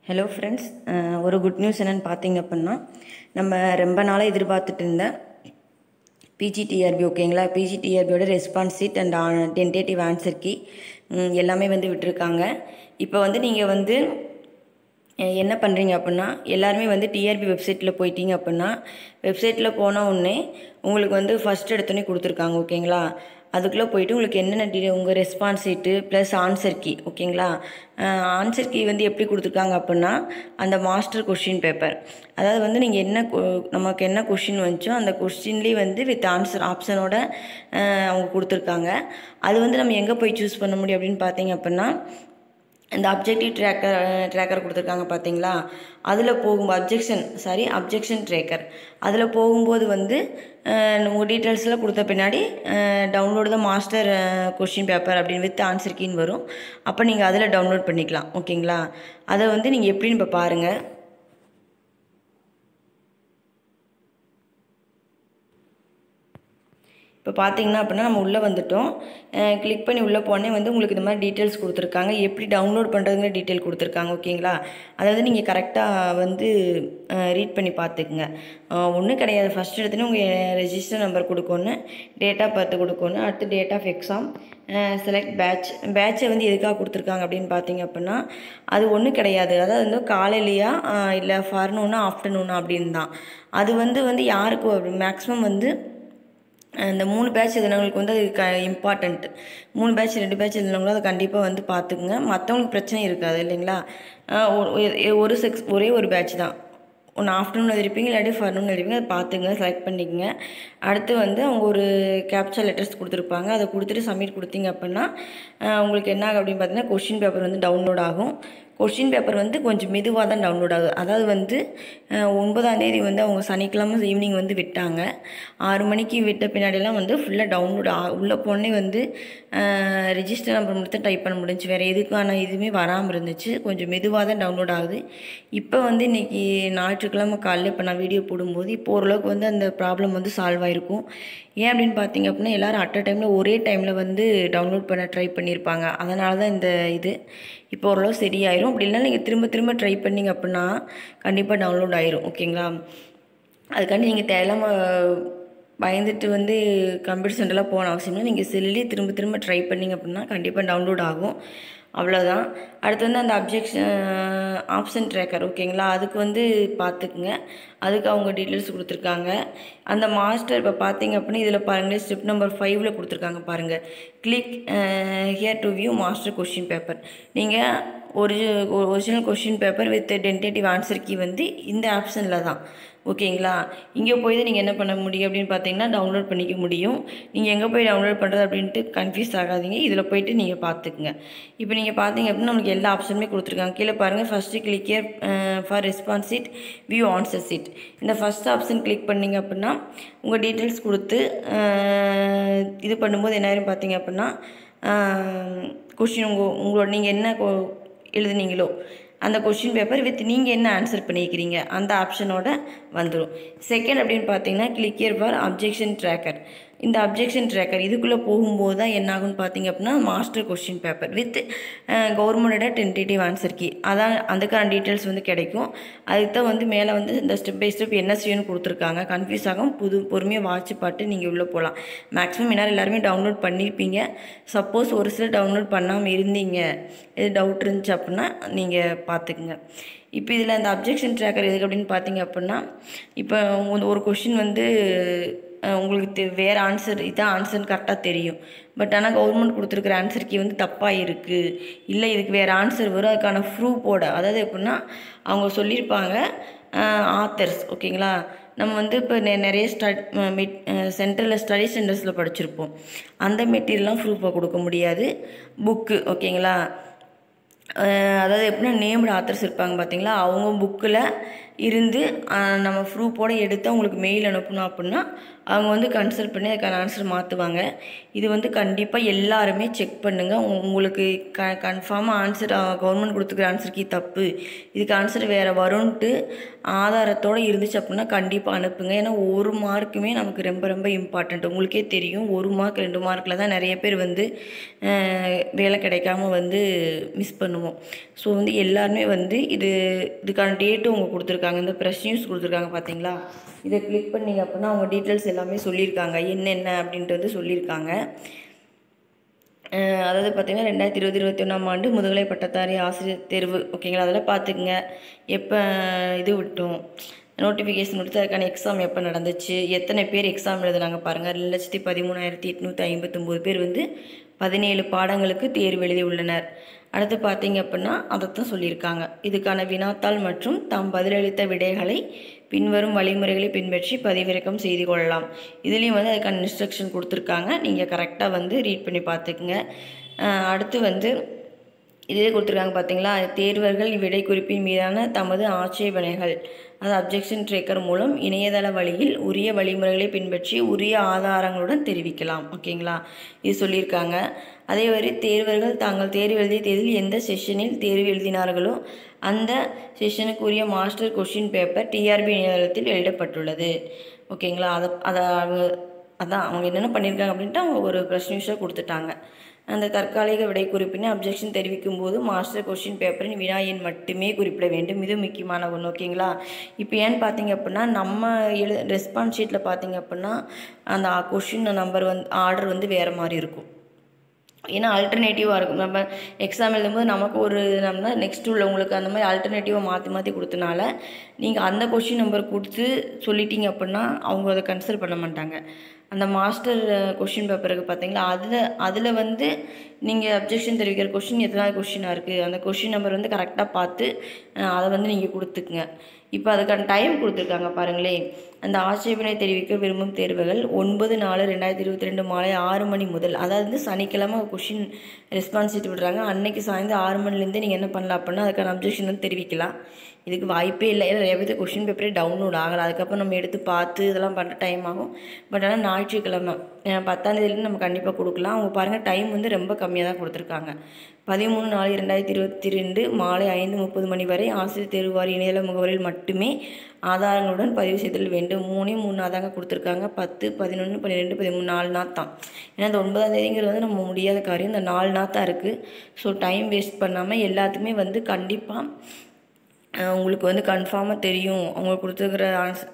hello friends ஒரு good news என்னென்னு பார்த்தீங்க அப்படின்னா நம்ம ரொம்ப நாளாக எதிர்பார்த்துட்டு இருந்த பிஜிடிஆர்பி ஓகேங்களா பிஜிடிஆர்பியோட response sheet and tentative answer key எல்லாமே வந்து விட்டுருக்காங்க இப்போ வந்து நீங்கள் வந்து அஹ், என்ன பண்ணுறீங்க அப்படின்னா எல்லாருமே வந்து டிஆர்பி வெப்சைட்டில் போயிட்டீங்க அப்படின்னா வெப்சைட்டில் போன உடனே உங்களுக்கு வந்து ஃபஸ்ட் எடுத்தோடனே கொடுத்துருக்காங்க ஓகேங்களா அதுக்குள்ளே போயிட்டு உங்களுக்கு என்னென்ன டீ உங்கள் response sheet plus answer key ஓகேங்களா ஆன்சர் கீ வந்து எப்படி கொடுத்துருக்காங்க அப்படின்னா அந்த மாஸ்டர் கொஷின் பேப்பர் அதாவது வந்து நீங்கள் என்ன கொ- நமக்கு என்ன கொஷின் வந்துச்சோ அந்த கொஷின்லேயே வந்து வித் ஆன்சர் ஆப்ஷனோட அவங்க கொடுத்துருக்காங்க அது வந்து நம்ம எங்கே போய் சூஸ் பண்ண முடியும் அப்படின்னு பார்த்தீங்க அப்படின்னா இந்த அப்ஜெக்டிவ் ட்ராக்கர் ட்ராக்கர் கொடுத்துருக்காங்க பார்த்தீங்களா அதில் போகும்போது அப்ஜெக்ஷன் சாரி அப்ஜெக்ஷன் ட்ரேக்கர் அதில் போகும்போது வந்து அஹ், உங்கள் டீட்டெயில்ஸ்லாம் கொடுத்த பின்னாடி டவுன்லோடு தான் மாஸ்டர் கொஷின் பேப்பர் அப்படின்னு வித் ஆன்சர் கீன்னு வரும் அப்போ நீங்கள் அதில் டவுன்லோட் பண்ணிக்கலாம் ஓகேங்களா அதை வந்து நீங்கள் எப்படின்னு இப்போ பாருங்கள் இப்போ பார்த்தீங்கன்னா அப்படின்னா நம்ம உள்ளே வந்துட்டோம் கிளிக் பண்ணி உள்ளே போனே வந்து உங்களுக்கு இந்த மாதிரி டீட்டெயில்ஸ் கொடுத்துருக்காங்க எப்படி டவுன்லோட் பண்ணுறதுங்கிற டீட்டெயில் கொடுத்துருக்காங்க ஓகேங்களா அதாவது நீங்கள் கரெக்டாக வந்து ரீட் பண்ணி பார்த்துக்குங்க ஒன்றும் கிடையாது ஃபஸ்ட் எடுத்துன்னு உங்கள் ரெஜிஸ்டர் நம்பர் கொடுக்கணும் டேட் ஆஃப் பர்த் கொடுக்கணும் அடுத்து date of exam select batch பேட்சை வந்து எதுக்காக கொடுத்துருக்காங்க அப்படின்னு பார்த்தீங்க அப்படின்னா அது ஒன்றும் கிடையாது அதாவது வந்து காலையிலையா இல்லை ஃபார்னூனா ஆஃப்டர்நூனா அப்படின்னு தான் அது வந்து வந்து யாருக்கு மேக்ஸிமம் வந்து இந்த மூணு பேட்ச் எழுதினவங்களுக்கு வந்து அது க இம்பார்ட்டண்ட் மூணு பேட்ச் ரெண்டு பேட்ச் எழுதினவங்களும் அதை கண்டிப்பாக வந்து பார்த்துக்குங்க மற்றவங்களுக்கு பிரச்சனை இருக்காது இல்லைங்களா ஆஹ் ஒரு- ஒரு- ஒரு செக்ஸ் ஒரே ஒரு பேட்ச் தான் ஒன்று ஆஃப்டர்நூன் எழுதிருப்பீங்க இல்லாட்டி ஃபர்னூன் எழுதிருப்பீங்க அதை பார்த்துங்க செலக்ட் பண்ணிக்கங்க அடுத்து வந்து அவங்க ஒரு கேப்சர் லெட்டர்ஸ் கொடுத்துருப்பாங்க அதை கொடுத்துட்டு சப்மிட் கொடுத்தீங்க அப்படின்னா ஆஹ் உங்களுக்கு என்ன ஆகும் அப்படின்னு பார்த்தீங்கன்னா கொஷின் பேப்பர் வந்து டவுன்லோட் ஆகும் கொஷின் பேப்பர் வந்து கொஞ்சம் மெதுவாக தான் டவுன்லோட் ஆகுது அதாவது வந்து அஹ், ஒன்பதாம் தேதி வந்து அவங்க சனிக்கிழமை ஈவினிங் வந்து விட்டாங்க ஆறு மணிக்கு விட்ட பின்னாடிலாம் வந்து ஃபுல்லாக டவுன்லோட் ஆ உள்ளே போனே வந்து ரிஜிஸ்டர் நம்பர் மட்டும் டைப் பண்ண முடிஞ்சு வேறு எதுக்கான இதுவுமே வராமல் இருந்துச்சு கொஞ்சம் மெதுவாக தான் டவுன்லோட் ஆகுது இப்போ வந்து இன்றைக்கி ஞாயிற்றுக்கிழமை காலையில் இப்போ நான் வீடியோ போடும்போது இப்போ ஓரளவுக்கு வந்து அந்த ப்ராப்ளம் வந்து சால்வ் ஆயிருக்கும் ஏன் அப்படின்னு பார்த்தீங்க அப்படின்னா எல்லோரும் அட் அ டைமில் ஒரே டைமில் வந்து டவுன்லோட் பண்ண ட்ரை பண்ணியிருப்பாங்க அதனால தான் இந்த இது இப்போ ஓரளவு சரியாயிரும் அப்படி இல்லைன்னா நீங்கள் திரும்ப திரும்ப ட்ரை பண்ணீங்க அப்படின்னா கண்டிப்பாக டவுன்லோட் ஆயிரும் ஓகேங்களா அதுக்காண்டி நீங்கள் தேவையில்லாமல் பயந்துட்டு வந்து கம்ப்யூட்டர் சென்டரில் போன அவசியம் இல்லை நீங்கள் செல்லுலேயே திரும்ப திரும்ப ட்ரை பண்ணீங்க அப்படின்னா கண்டிப்பாக டவுன்லோட் ஆகும் அவ்வளோதான் அடுத்து வந்து அந்த அப்ஜெக்ஷன் ஆப்ஷன் ட்ரேக்கர் ஓகேங்களா அதுக்கு வந்து பார்த்துக்குங்க அதுக்கு அவங்க டீட்டெயில்ஸ் கொடுத்துருக்காங்க அந்த மாஸ்டர் இப்போ பார்த்தீங்க அப்படின்னா இதில் பாருங்களேன் ஸ்டெப் நம்பர் ஃபைவ்ல கொடுத்துருக்காங்க பாருங்கள் click here to view master question paper நீங்கள் ஒரிஜி original question paper with tentative answer key வந்து இந்த ஆப்ஷனில் தான் ஓகேங்களா இங்கே போய் தான் நீங்கள் என்ன பண்ண முடியும் அப்படின்னு பார்த்தீங்கன்னா டவுன்லோட் பண்ணிக்க முடியும் நீங்கள் எங்கே போய் டவுன்லோட் பண்ணுறது அப்படின்ட்டு கன்ஃபியூஸ் ஆகாதீங்க இதில் போயிட்டு நீங்கள் பார்த்துக்குங்க இப்போ நீங்கள் பார்த்தீங்க அப்படின்னா உங்களுக்கு எல்லா ஆப்ஷனுமே கொடுத்துருக்காங்க கீழே பாருங்கள் first click here for response sheet view answer sheet இந்த ஃபஸ்ட் ஆப்ஷன் கிளிக் பண்ணீங்க அப்படின்னா உங்கள் டீட்டெயில்ஸ் கொடுத்து அஹ், இது பண்ணும்போது என்ன ஆயிரும் பார்த்தீங்க அப்படின்னா கொஷின் உங்கள் உங்களோட நீங்கள் என்ன கொ- எழுதுனீங்களோ அந்த கொஷின் பேப்பர் வித் நீங்கள் என்ன ஆன்சர் பண்ணியிருக்கிறீங்க அந்த ஆப்ஷனோட வந்துடும் செகண்ட் அப்படின்னு பார்த்தீங்கன்னா கிளிக்கியர் ஃபார் அப்ஜெக்ஷன் ட்ராக்கர் இந்த அப்ஜெக்ஷன் ட்ராக்கர் இதுக்குள்ளே போகும்போது தான் என்ன ஆகும்னு பார்த்தீங்க அப்படின்னா மாஸ்டர் கொஷின் பேப்பர் வித் கவர்மெண்டோட டென்டேட்டிவ் ஆன்சர் கீ அதான் அதுக்கான டீட்டெயில்ஸ் வந்து கிடைக்கும் அதுக்கு தான் வந்து மேலே வந்து இந்த ஸ்டெப் பை ஸ்டெப் என்ன செய்யணும்னு கொடுத்துருக்காங்க கன்ஃபியூஸ் ஆகும் புது பொறுமையாக வாட்ச் பாட்டு நீங்கள் உள்ளே போகலாம் மேக்ஸிமம் எல்லாரும் எல்லாருமே டவுன்லோட் பண்ணியிருப்பீங்க சப்போஸ் ஒரு சிலர் டவுன்லோட் பண்ணாமல் இருந்தீங்க எது டவுட் இருந்துச்சு அப்படின்னா நீங்கள் பார்த்துக்குங்க இப்போ இதில் அந்த அப்ஜெக்ஷன் ட்ராக்கர் எதுக்கு அப்படின்னு பார்த்தீங்க அப்படின்னா இப்போ உங்க- ஒரு கொஷின் வந்து அஹ், உங்களுக்கு தெ- வேறு ஆன்சர் இதான் ஆன்சர்னு கரெக்டாக தெரியும் பட் ஆனால் கவர்மெண்ட் கொடுத்துருக்குற ஆன்சர் கீ வந்து தப்பாக இருக்குது இல்லை இதுக்கு வேறு ஆன்சர் வரும் அதுக்கான ப்ரூஃபோட அதாவது எப்படின்னா அவங்க சொல்லியிருப்பாங்க ஆத்தர்ஸ் ஓகேங்களா நம்ம வந்து இப்போ நெ நிறைய ஸ்டட் சென்டரில் ஸ்டடி சென்டர்ஸில் படிச்சிருப்போம் அந்த மெட்டீரியல்லாம் ப்ரூஃபாக கொடுக்க முடியாது புக்கு ஓகேங்களா அஹ் அதாவது எப்படின்னா நேம்டு ஆத்தர்ஸ் இருப்பாங்க பார்த்தீங்களா அவங்க புக்கில் இருந்து ஆஹ், நம்ம ப்ரூஃபோட எடுத்து அவங்களுக்கு மெயில் அனுப்பணும் அப்படின்னா அவங்க வந்து கன்சல்ட் பண்ணி அதுக்கான ஆன்சர் மாற்றுவாங்க இது வந்து கண்டிப்பாக எல்லாருமே செக் பண்ணுங்கள் உங்களுக்கு க கன்ஃபார்மாக ஆன்சர் கவர்மெண்ட் கொடுத்துக்கிற ஆன்சருக்கு தப்பு இதுக்கு ஆன்சர் வேறு வரும்ன்ட்டு ஆதாரத்தோடு இருந்துச்சு அப்படின்னா கண்டிப்பாக அனுப்புங்க ஏன்னா ஒரு மார்க்குமே நமக்கு ரொம்ப ரொம்ப இம்பார்ட்டண்ட் உங்களுக்கே தெரியும் ஒரு மார்க் ரெண்டு மார்க்கில் தான் நிறைய பேர் வந்து அஹ், வேலை கிடைக்காம வந்து மிஸ் பண்ணுவோம் ஸோ வந்து எல்லாருமே வந்து இது இதுக்கான டேட்டும் அவங்க கொடுத்துருக்காங்க இந்த ப்ரெஸ் நியூஸ் கொடுத்துருக்காங்க பார்த்தீங்களா இதை கிளிக் பண்ணீங்க அப்படின்னா அவங்க டீட்டெயில்ஸ் எல்லாமே சொல்லியிருக்காங்க என்னென்ன அப்படின்ட்டு வந்து சொல்லியிருக்காங்க அஹ் அதாவது பார்த்தீங்கன்னா ரெண்டாயிரத்தி இருபது இருபத்தி ஒன்றாம் ஆண்டு முதுகலை பட்டதாரி ஆசிரியர் தேர்வு ஓகேங்களா அதெல்லாம் பார்த்துக்குங்க எப்போ இது விட்டோம் நோட்டிஃபிகேஷன் கொடுத்து அதுக்கான எக்ஸாம் எப்போ நடந்துச்சு எத்தனை பேர் எக்ஸாம் எழுதுனாங்க பாருங்கள் ரெண்டு லட்சத்தி பதிமூணாயிரத்தி எட்நூற்றி ஐம்பத்தொம்போது பேர் வந்து பதினேழு பாடங்களுக்கு தேர்வு எழுதி உள்ளனர் அடுத்து பார்த்தீங்க அப்படின்னா அதைத்தான் சொல்லியிருக்காங்க இதுக்கான வினாத்தாள் மற்றும் தாம் பதிலளித்த விடைகளை பின்வரும் வழிமுறைகளை பின்பற்றி பதிவிறக்கம் செய்து கொள்ளலாம் இதுலேயும் வந்து அதுக்கான இன்ஸ்ட்ரக்ஷன் கொடுத்துருக்காங்க நீங்கள் கரெக்டாக வந்து ரீட் பண்ணி பார்த்துக்குங்க அஹ் அடுத்து வந்து இதிலே கொடுத்துருக்காங்க பார்த்தீங்களா தேர்வர்கள் இவ்விடை குறிப்பின் மீதான தமது ஆட்சேபனைகள் அது அப்ஜெக்ஷன் ட்ரேக்கர் மூலம் இணையதள வழியில் உரிய வழிமுறைகளை பின்பற்றி உரிய ஆதாரங்களுடன் தெரிவிக்கலாம் ஓகேங்களா இது சொல்லியிருக்காங்க அதே மாதிரி தேர்வர்கள் தாங்கள் தேர்வு எழுதிய தேதியில் எந்த செஷனில் தேர்வு எழுதினார்களோ அந்த செஷனுக்கு உரிய மாஸ்டர் கொஷின் பேப்பர் டிஆர்பி இணையதளத்தில் எழுதப்பட்டுள்ளது ஓகேங்களா அதை அதை அவங்க அதான் அவங்க என்னென்ன பண்ணியிருக்காங்க அப்படின்ட்டு அவங்க ஒரு ப்ரெஸ் கொடுத்துட்டாங்க அந்த தற்காலிக விடை குறிப்பினை அப்ஜெக்ஷன் தெரிவிக்கும் போது மாஸ்டர் கொஷின் பேப்பரின் வினா எண் மட்டுமே குறிப்பிட வேண்டும் இது முக்கியமான ஒன்று ஓகேங்களா இப்போ ஏன்னு பார்த்தீங்க அப்படின்னா நம்ம எழு ரெஸ்பான்ஸ் ஷீட்டில் பார்த்தீங்க அப்படின்னா அந்த கொஷின் நம்பர் வந்து ஆர்டர் வந்து வேறு மாதிரி இருக்கும் ஏன்னா ஆல்டர்னேட்டிவாக இருக்கும் நம்ம எக்ஸாம் எழுதும்போது நமக்கு ஒரு நம்ம நெக்ஸ்ட் உள்ளவங்களுக்கு அந்த மாதிரி ஆல்டர்னேட்டிவாக மாற்றி மாற்றி கொடுத்தனால நீங்கள் அந்த கொஷின் நம்பர் கொடுத்து சொல்லிட்டீங்க அப்படின்னா அவங்க அதை கன்சிடர் பண்ண மாட்டாங்க அந்த மாஸ்டர் கொஷின் பேப்பருக்கு பார்த்தீங்களா அதில் அதில் வந்து நீங்கள் அப்ஜெக்ஷன் தெரிவிக்கிற கொஷின் எத்தனாவது கொஷினாக இருக்குது அந்த கொஷின் நம்பர் வந்து கரெக்டாக பார்த்து அஹ், அதை வந்து நீங்கள் கொடுத்துக்குங்க இப்போ அதுக்கான டைம் கொடுத்துருக்காங்க பாருங்களேன் அந்த ஆட்சேபனை தெரிவிக்க விரும்பும் தேர்வுகள் ஒன்பது நாலு ரெண்டாயிரத்தி இருபத்தி ரெண்டு மாலை ஆறு மணி முதல் அதாவது வந்து சனிக்கிழமை கொஷின் ரெஸ்பான்ஸ் ஷீட் விடுறாங்க அன்னைக்கு சாயந்தரம் ஆறு மணிலேருந்து நீங்கள் என்ன பண்ணலாம் அப்படின்னா அதுக்கான அப்ஜெக்ஷன் வந்து தெரிவிக்கலாம் இதுக்கு வாய்ப்பே இல்லை ஏன்னா நிறைய பேருக்கு கொஷின் பேப்பரே டவுன்லோட் ஆகலை அதுக்கப்புறம் நம்ம எடுத்து பார்த்து இதெல்லாம் பண்ணுற டைம் ஆகும் பட் ஆனால் ஞாயிற்றுக்கிழமை அஹ் பத்தாந்தேதியிலேருந்து நம்ம கண்டிப்பாக கொடுக்கலாம் அவங்க பாருங்கள் டைம் வந்து ரொம்ப கம்மியாக தான் கொடுத்துருக்காங்க பதிமூணு நாலு ரெண்டாயிரத்தி இருபத்தி ரெண்டு மாலை ஐந்து முப்பது மணி வரை ஆசிரியர் தேர்வு வாரிய இணையதள முகவரியில் மட்டுமே ஆதாரங்களுடன் பதிவு செய்தல் வேண்டும் மூணே மூணு நாள் தாங்க கொடுத்துருக்காங்க பத்து பதினொன்று பன்னிரெண்டு பதிமூணு நாலு நாள் தான் ஏன்னா இந்த ஒன்பதாம் தேதிங்கிறது வந்து நம்ம முடியாத காரியம் இந்த நாலு நாள் தான் இருக்குது ஸோ டைம் வேஸ்ட் பண்ணாமல் எல்லாத்துக்குமே வந்து கண்டிப்பாக அஹ் உங்களுக்கு வந்து கன்ஃபார்மாக தெரியும் அவங்க கொடுத்துருக்குற ஆன்சர்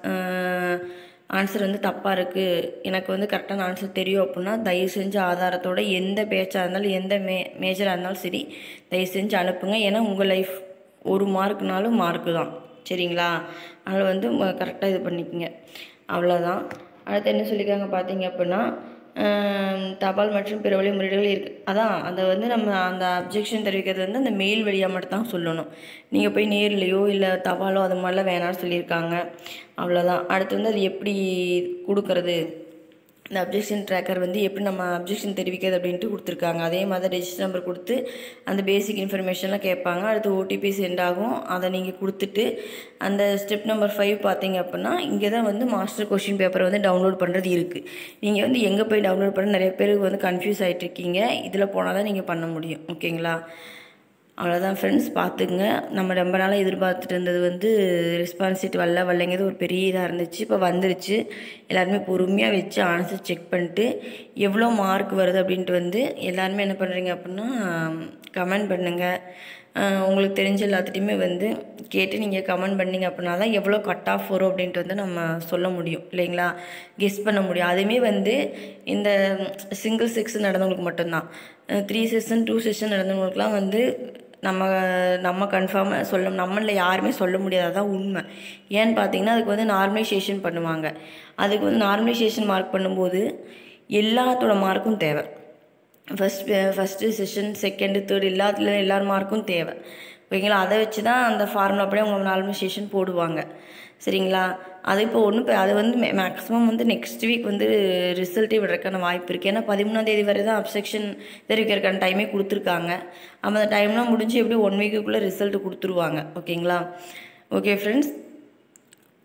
ஆன்சர் வந்து தப்பாக இருக்குது எனக்கு வந்து கரெக்டான ஆன்சர் தெரியும் அப்படின்னா தயவு செஞ்சு ஆதாரத்தோட எந்த பேச்சாக இருந்தாலும் எந்த மே மேஜராக இருந்தாலும் சரி தயவு செஞ்சு அனுப்புங்க ஏன்னா உங்கள் லைஃப் ஒரு மார்க்குனாலும் மார்க்கு தான் சரிங்களா அதனால் வந்து கரெக்டாக இது பண்ணிக்கங்க அவ்வளோதான் அடுத்து என்ன சொல்லியிருக்காங்க பார்த்தீங்க அப்படின்னா ஆம், தபால் மற்றும் பிற வழி முறைகள் இருக்கு அதான் அதை வந்து நம்ம அந்த அப்ஜெக்ஷன் தெரிவிக்கிறது வந்து அந்த மெயில் வழியாக மட்டும் தான் சொல்லணும் நீங்கள் போய் நேர்லையோ இல்லை தபாலோ அது மாதிரிலாம் வேணாம்னு சொல்லியிருக்காங்க அவ்வளோதான் அடுத்து வந்து அது எப்படி கொடுக்கறது இந்த அப்ஜெக்ஷன் ட்ராக்கர் வந்து எப்படி நம்ம அப்ஜெக்ஷன் தெரிவிக்கிறது அப்படின்ட்டு கொடுத்துருக்காங்க அதே மாதிரி ரெஜிஸ்டர் நம்பர் கொடுத்து அந்த பேசிக் இன்ஃபர்மேஷன்லாம் கேட்பாங்க அடுத்து ஓடிபி சென்ட் ஆகும் அதை நீங்கள் கொடுத்துட்டு அந்த ஸ்டெப் நம்பர் ஃபைவ் பார்த்தீங்க அப்படின்னா இங்கே தான் வந்து மாஸ்டர் கொஷின் பேப்பரை வந்து டவுன்லோட் பண்ணுறது இருக்குது நீங்கள் வந்து எங்கே போய் டவுன்லோட் பண்ண நிறைய பேருக்கு வந்து கன்ஃபியூஸ் ஆகிட்டு இருக்கீங்க இதில் போனால் தான் நீங்கள் பண்ண முடியும் ஓகேங்களா அவ்வளோதான் ஃப்ரெண்ட்ஸ் பார்த்துக்குங்க நம்ம ரொம்ப நாளாக எதிர்பார்த்துட்டு இருந்தது வந்து ரெஸ்பான்ஸ் ஷீட் வரல வரலைங்கிறது ஒரு பெரிய இதாக இருந்துச்சு இப்போ வந்துருச்சு எல்லாருமே பொறுமையாக வச்சு ஆன்சர் செக் பண்ணிட்டு எவ்வளோ மார்க் வருது அப்படின்ட்டு வந்து எல்லாருமே என்ன பண்ணுறீங்க அப்படின்னா கமெண்ட் பண்ணுங்கள் அஹ் உங்களுக்கு தெரிஞ்ச எல்லாத்துட்டையுமே வந்து கேட்டு நீங்கள் கமெண்ட் பண்ணீங்க அப்படின்னா தான் எவ்வளோ கட் ஆஃப் வரும் அப்படின்ட்டு வந்து நம்ம சொல்ல முடியும் இல்லைங்களா கெஸ் பண்ண முடியும் அதுவுமே வந்து இந்த சிங்கிள் செக்ஷன் நடந்தவங்களுக்கு மட்டும்தான் த்ரீ செஷன் டூ செஷன் நடந்தவங்களுக்குலாம் வந்து நம்ம நம்ம கன்ஃபார்மாக சொல்ல நம்மளில் யாருமே சொல்ல முடியாததான் உண்மை ஏன்னு பார்த்தீங்கன்னா அதுக்கு வந்து நார்மலைசேஷன் பண்ணுவாங்க அதுக்கு வந்து நார்மலைசேஷன் மார்க் பண்ணும்போது எல்லாத்தோட மார்க்கும் தேவை first first session second third எல்லாத்துல எல்லார் மார்க்கும் தேவை ஓகேங்களா அதை வச்சு தான் அந்த ஃபார்முலா அப்படியே அவங்க நார்மலைசேஷன் போடுவாங்க சரிங்களா அது இப்போ ஒன்றும் அது வந்து மேக்ஸிமம் வந்து நெக்ஸ்ட் வீக் வந்து ரிசல்ட்டே விடுறதுக்கான வாய்ப்பு இருக்குது ஏன்னா பதிமூணாம் தேதி வரை தான் அப்செக்ஷன் தெரிவிக்கிறதுக்கான டைமே கொடுத்துருக்காங்க அப்போ அந்த டைம்லாம் முடிஞ்சு எப்படி ஒன் வீக்குக்குள்ளே ரிசல்ட் கொடுத்துருவாங்க ஓகேங்களா okay friends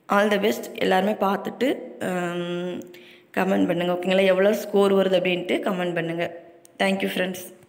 all the best எல்லாருமே பார்த்துட்டு கமெண்ட் பண்ணுங்கள் ஓகேங்களா எவ்வளோ ஸ்கோர் வருது அப்படின்ட்டு கமெண்ட் பண்ணுங்கள் தேங்க்யூ ஃப்ரெண்ட்ஸ்